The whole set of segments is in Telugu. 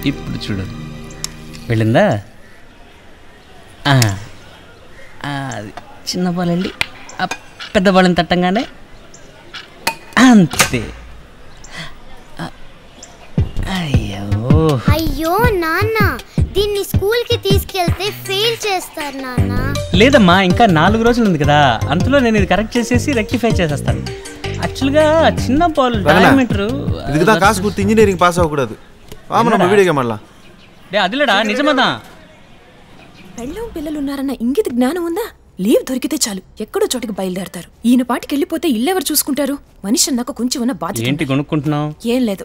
ఇప్పుడు చూడు వెళ్ళిందా ఆ, ఆ, అది చిన్న బాల్ వెళ్ళి ఆ పెద్ద బాల్ని తట్టంగానే అంతే ఆ, అయ్యో అయ్యో నాన్న దీన్ని స్కూల్ కి తీసుకెళ్తే ఫెయిల్ చేస్తారు నాన్న లేదమ్మా ఇంకా నాలుగు రోజులు ఉంది కదా అంతలో నేను ఇది కరెక్ట్ చేసేసి రెక్టిఫై చేసేస్తాను యాక్చువల్గా చిన్న బాల్ రగనా, డయామీటర్ இதுக்கு தான் காசு கொடுத்து இன்ஜினியரிங் பாஸ் ஆகக்கூடாது ஆமா நம்ம வீடியோ கேம் ஆடலாம் అదిలేడా నిజమదా పెళ్ళం పిల్లలున్నారన్న ఇంగిత జ్ఞానం ఉందా లీవ్ దొరికితే చాలు ఎక్కడో చోటికి బయలుదేరతారు ఈయన పాటికి వెళ్ళిపోతే ఇల్లెవరు చూసుకుంటారు మనిషి అన్నాక కొంచెం ఉన్న బాధ్యత ఏంటి కొనుక్కుంటున్నావు ఏం లేదు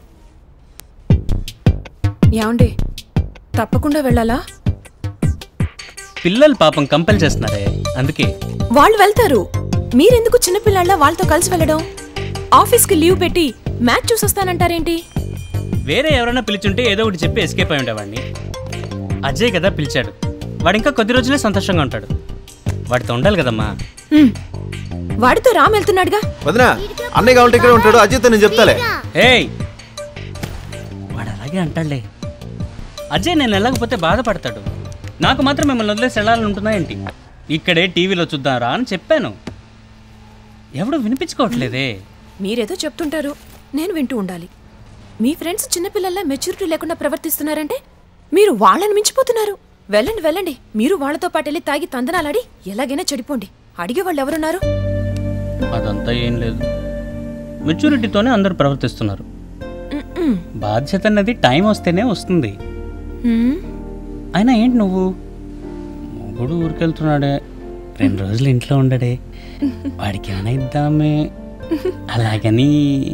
ఏమండి తప్పకుండా వెళ్ళాలా పిల్లలు పాపం కంపెల్ చేస్తున్నారే అందుకే వాళ్ళు వెళ్తారు మీరెందుకు చిన్నపిల్లాళ్ళ వాళ్ళతో కలిసి వెళ్ళడం ఆఫీస్కి లీవ్ పెట్టి మ్యాచ్ చూసొస్తానంటారేంటి వేరే ఎవరైనా పిలిచుంటే ఏదో ఒకటి చెప్పి ఎస్కేప్ అయి ఉండేవాడిని అజయ్ కదా పిలిచాడు వాడు ఇంకా కొద్ది రోజులే సంతోషంగా ఉంటాడు వాడితో ఉండాలి కదమ్మా హ్మ్. వాడితో రామ్ వెళ్తున్నాడుగా వదినా అన్నయ్య కావాలంటే ఇక్కడే ఉంటాడు అజిత్ నేను చెప్తాలే ఏయ్ వాడు అలాగే అంటాడులే అజయ్ నేను వెళ్ళకపోతే బాధపడతాడు నాకు మాత్రం మిమ్మల్ని వదిలేసి వెళ్ళాలని ఉంటుందా ఏంటి ఇక్కడే టీవీలో చూద్దాంరా అని చెప్పాను ఎవడు వినిపించుకోవట్లేదే మీరేదో చెప్తుంటారు నేను వింటూ ఉండాలి మీ ఫ్రెండ్స్ చిన్నపిల్లల్లా మెచ్యూరిటీ లేకుండా ప్రవర్తిస్తున్నారంటే మీరు వాళ్ళని మించిపోతున్నారు వెళ్ళండి వెళ్ళండి మీరు వాళ్ళతో పాటు వెళ్ళి తాగి తందనాలాడి ఎలాగైనా చెడిపోండి అడిగే వాళ్ళు ఎవరున్నారు అదంతా ఏం లేదు మెచ్యూరిటీతోనే అందరూ ప్రవర్తిస్తున్నారు మ్మ్. బాధ్యత అన్నది టైం వస్తేనే వస్తుంది హ్మ్. అయినా ఏంటి నువ్వు మొగుడు ఊరికెళ్తున్నాడే రెండు రోజులు ఇంట్లో ఉండడే వాడికి ఏమైనా ఇద్దామే అలాగని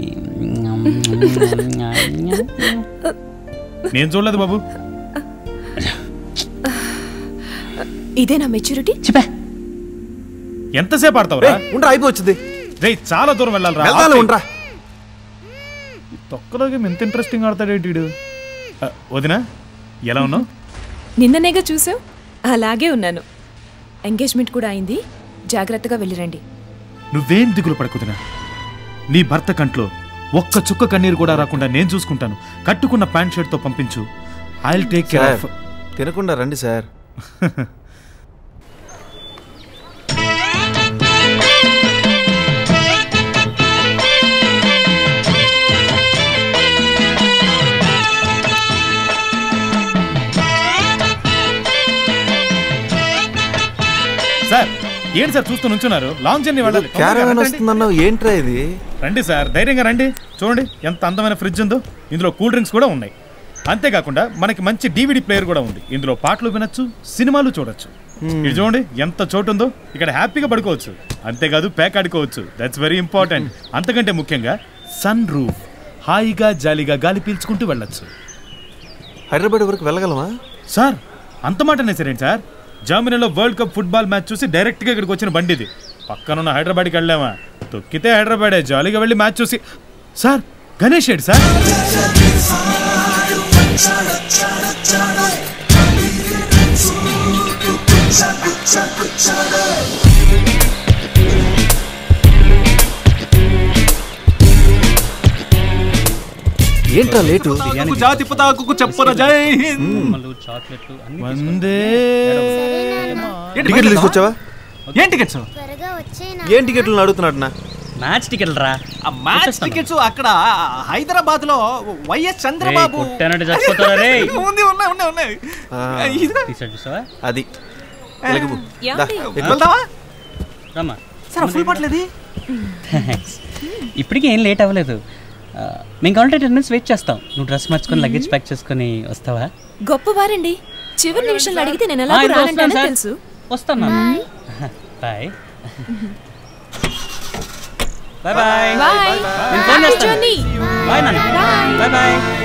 నేను చూడలేదు బాబు ఇదే నా మెచ్యూరిటీ చెప్పా ఎంతసేపు ఆడతావురా ఉండరా అయిపోవచ్చుది రే చాలా దూరం వెళ్ళాలిరా వెళ్తాను ఉండరా తొక్కలోకి ఎంత ఇంట్రెస్టింగ్ ఆడతాడేంటి వీడు? ఆ, వదినా ఎలా ఉన్నావు నిన్ననేగా చూసావు అలాగే ఉన్నాను ఎంగేజ్మెంట్ కూడా అయింది జాగ్రత్తగా వెళ్ళిరండి నువ్వేం దిగులు పడకుదినా నీ భర్త కంట్లో ఒక్క చుక్క కన్నీరు కూడా రాకుండా నేను చూసుకుంటాను కట్టుకున్న ప్యాంట్ షర్ట్ తో పంపించు ఐ టేక్ కేర్ సార్ ఆఫ్ తినకుండా రండి సార్ సార్ ఏంటి సార్ చూస్తూ నుంచున్నారు లాంగ్ జర్నీ వెళ్ళాలి క్యారవాన్ రండి, వస్తుందన్నావు ఏంట్రా ఇది రండి సార్ ధైర్యంగా రండి చూడండి ఎంత అందమైన ఫ్రిడ్జ్ ఉందో ఇందులో కూల్ డ్రింక్స్ కూడా ఉన్నాయి అంతేకాకుండా మనకి మంచి డివిడి ప్లేయర్ కూడా ఉంది ఇందులో పాటలు వినొచ్చు సినిమాలు చూడొచ్చు ఇది చూడండి ఎంత చోటు ఉందో ఇక్కడ హ్యాపీగా పడుకోవచ్చు అంతేకాదు ప్యాక్ ఆడుకోవచ్చు దట్స్ వెరీ ఇంపార్టెంట్ అంతకంటే ముఖ్యంగా సన్ రూఫ్ హాయిగా జాలీగా గాలి పీల్చుకుంటూ వెళ్ళొచ్చు హైదరాబాద్ వరకు వెళ్ళగలమా సార్ అంత మాట అనేసారేంటి సార్ జర్మనీలో వరల్డ్ కప్ ఫుట్బాల్ మ్యాచ్ చూసి డైరెక్ట్గా ఇక్కడికి వచ్చిన బండి ఇది పక్కనున్న హైదరాబాద్కి వెళ్ళామా తొక్కితే హైదరాబాదే జాలీగా వెళ్ళి మ్యాచ్ చూసి సార్ గణేష్ ఏడు సార్ ఏంట్రా లేటు జాతి పతాకు చెప్పన జై హింద్ బొమ్మలు, చాక్లెట్లు అన్ని వందే టికెట్లు తీసుకొచ్చావా ఏం టికెట్స్ త్వరగా వచ్చేనా ఏం టికెట్లు అడుగుతున్నాడు నా మ్యాచ్ టికెట్లు రా ఆ మ్యాచ్ టికెట్స్ అక్కడ హైదరాబాద్ లో వైఎస్ చంద్రబాబు కొట్టానంటే చచ్చిపోతారా రే ఉంది ఉన్నాయి ఉన్నాయి ఉన్నాయి ఆ. ఇదిగో. తీసాడు చూసావా అది వెలగబు. దా, ఏమండి? ఎక్కు. వెళ్దామా రమ్మా సార్ ఫుల్ పట్టలేదు థ్యాంక్స్ ఇప్పటికీ ఏం లేట్ అవ్వలేదు ఆ, మేము కావాలంటే టెన్ మినిట్స్ వెయిట్ చేస్తాం నువ్వు డ్రెస్ మార్చుకొని లగేజ్ ప్యాక్ చేసుకొని వస్తావా గొప్పవారండి చివరి నిమిషంలో అడిగితే నేను ఆ, ఎలా ఇదిగో వస్తాను రానంటానో సార్. తెలుసు వస్తాను బాయ్ బాయ్ బాయ్ బాయ్ నేను ఫోన్ హ్యాపీ చేస్తాను జర్నీ బాయ్ నాన్న బాయ్ బాయ్